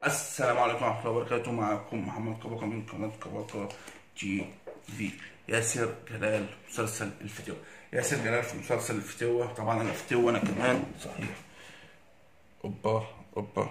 السلام عليكم ورحمة الله وبركاته معكم محمد كباكا من قناة كباكا تي في ياسر جلال مسلسل الفتوة ياسر جلال في مسلسل الفتوة طبعا انا فتوة انا كمان صحيح اوبا اوبا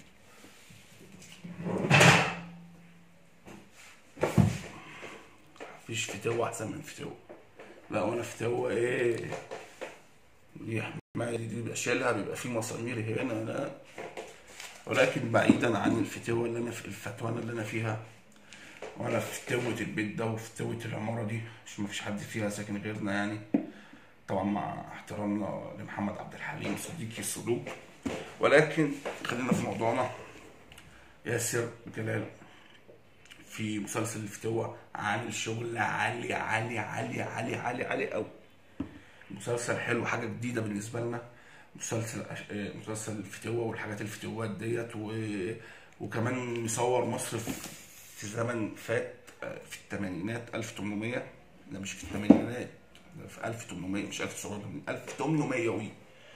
مفيش فتوة احسن من فتوة لا وانا فتوة ايه دي حماية دي بيبقى شيلها بيبقى في مسامير هنا لا ولكن بعيدا عن الفتوة اللي انا في الفتوانة اللي انا فيها وانا في فتوة البيت ده وفي فتوة العمارة دي عشان مفيش حد فيها ساكن غيرنا يعني طبعا مع احترامنا لمحمد عبد الحليم صديقي الصدوق ولكن خلينا في موضوعنا ياسر جلال في مسلسل الفتوة عامل شغل عالي عالي عالي عالي عالي عالي قوي مسلسل حلو حاجة جديدة بالنسبة لنا مسلسل أش- آه، مسلسل الفتوة والحاجات الفتوات ديت و... وكمان مصور مصر في في زمن فات آه، في الثمانينات 1800 لا مش في الثمانينات ده في 1800 مش 1980 1800 وي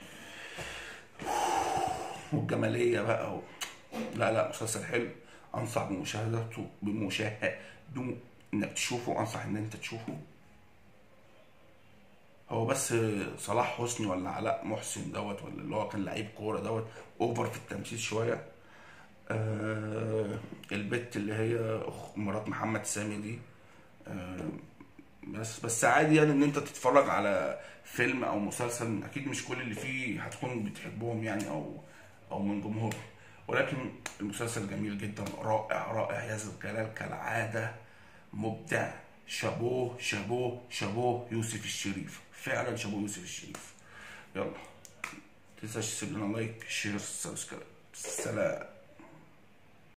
والجمالية بقى و... لا لا مسلسل حلو انصح بمشاهدته بمشاهدته انك تشوفه انصح ان انت تشوفه هو بس صلاح حسني ولا علاء محسن دوت ولا اللي هو كان لعيب كوره دوت اوفر في التمثيل شويه آه البت اللي هي أخ مرات محمد سامي دي آه بس بس عادي يعني ان انت تتفرج على فيلم او مسلسل اكيد مش كل اللي فيه هتكون بتحبهم يعني او او من جمهور ولكن المسلسل جميل جدا رائع رائع ياسر جلال كالعاده مبدع شابوه شابوه شابوه يوسف الشريف فعلا شابوه يوسف الشريف يلا متنساش تسيب لنا لايك شير سبسكرايب سلام